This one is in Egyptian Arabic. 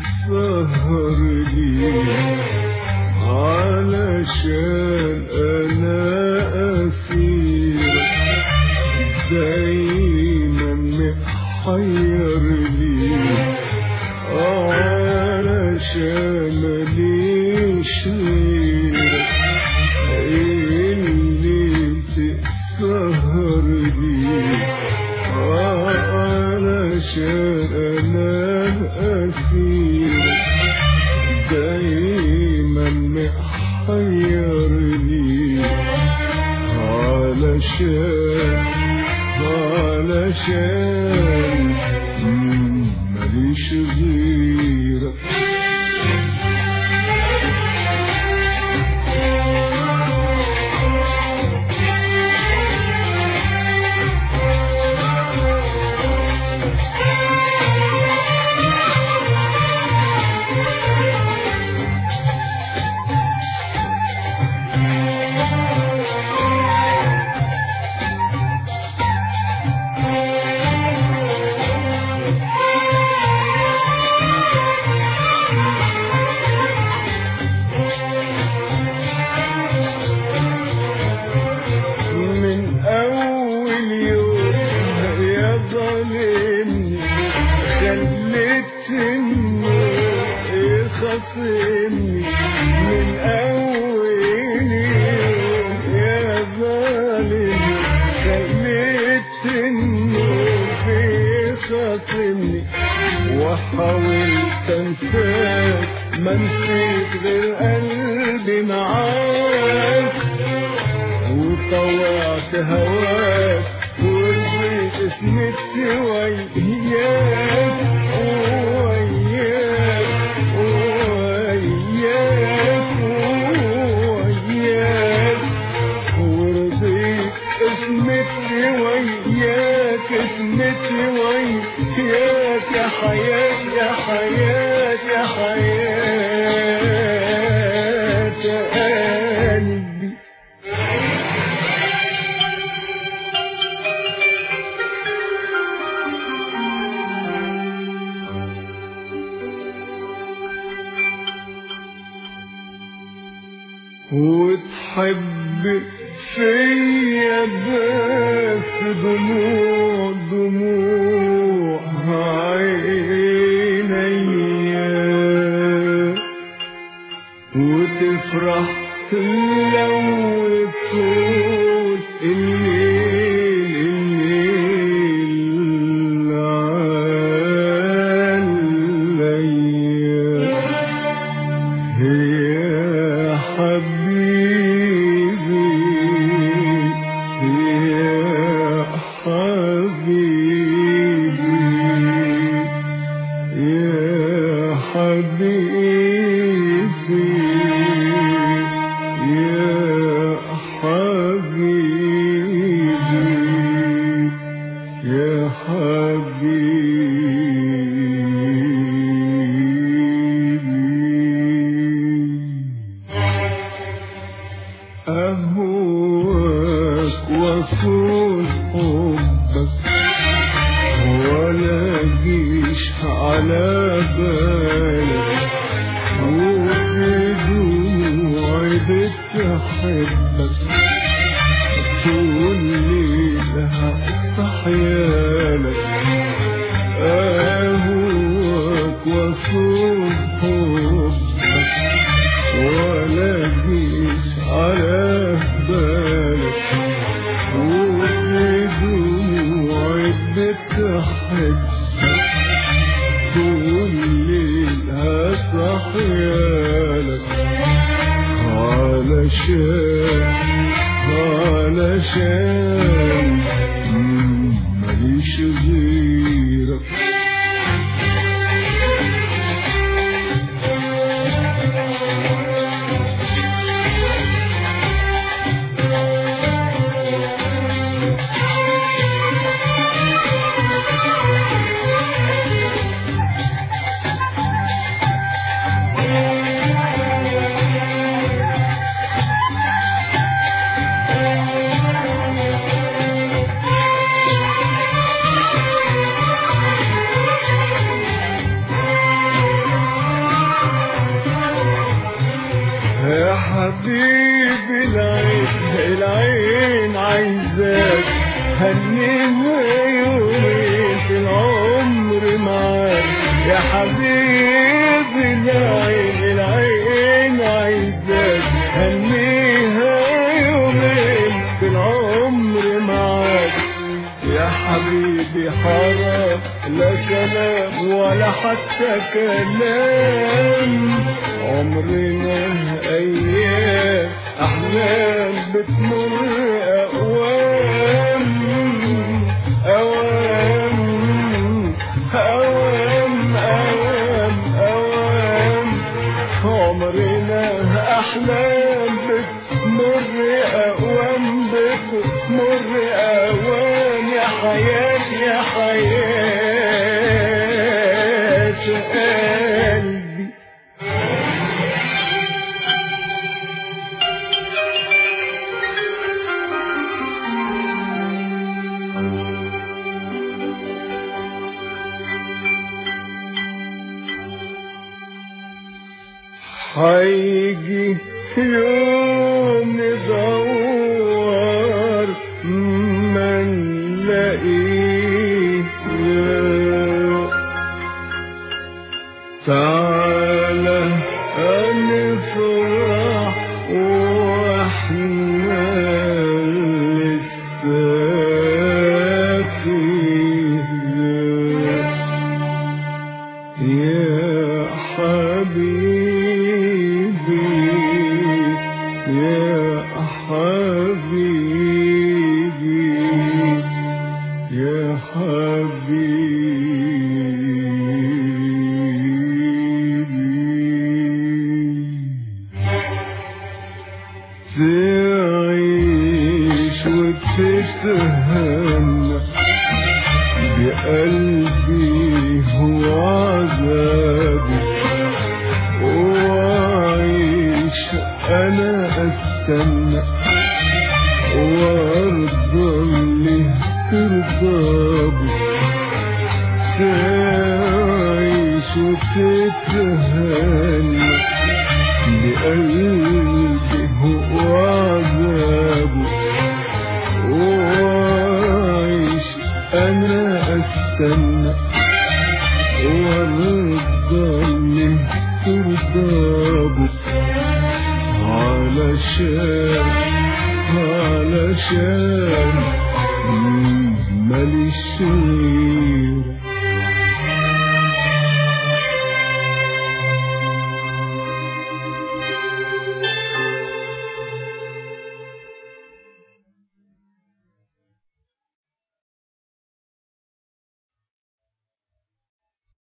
تسهر لي علشان انا اسيرك دايما محير لي علشان ماليش غيرك اللي تسهر لي علشان انا اسيرك دايما محيرني علشان علشان مم، ماليش غيرك من أول يوم يا ظالمني خليتني يخاصمني من أول يوم يا ظالمني خليتني يخاصمني وحاولت انساك ما نسيت غير قلبي معاك وطوعت هواك ورضيت اسمك وياك وياك وياك وياك ورضيت اسمك وياك اسمك وياك يا حياة يا حياة يا حياة قلبي وتحب فيا بس دموع دموع عينيا وتفرح لو تفوت الليل الليل عليا يا حبيبي يا حبيبي يا حبيبي يا حبيبي يا حبيبي أهواك وأكون حبك ولا جيش على بالك وفي دموعي بتحبك تقول لي لها صحيالك أهواك وأكون حبك ولا جيش على بالك وفي دموعي بتحبك تقول لي لها صحيالك علشان علشان مم، ماليش غيرك حبيبي العين العين عايزاك هنيها يومين في العمر معاك يا حبيبي العين العين عايزاك هنيها يومين في العمر معاك يا حبيبي حرام لا كلام ولا حتى كلام عمرنا ايام احلام بتمر اوام اوام اوام اوام اوام عمرنا احلام بتمر اوام بتمر اوام يا حياة يا حياة قلبي هيجي يوم ندور ما نلاقيه تعالى نفرح واحنا لسه فيه يا حبيبي يا حبيبي يا حبيبي تعيش وتتهنى بقلبي هو عذابي وعيش انا استنى وارضى اللي ترضى تعيش وتتهنى بقلبي هو عذابه وعيش انا استنى وارضى اللي ترضى علشان علشان ماليش غيرك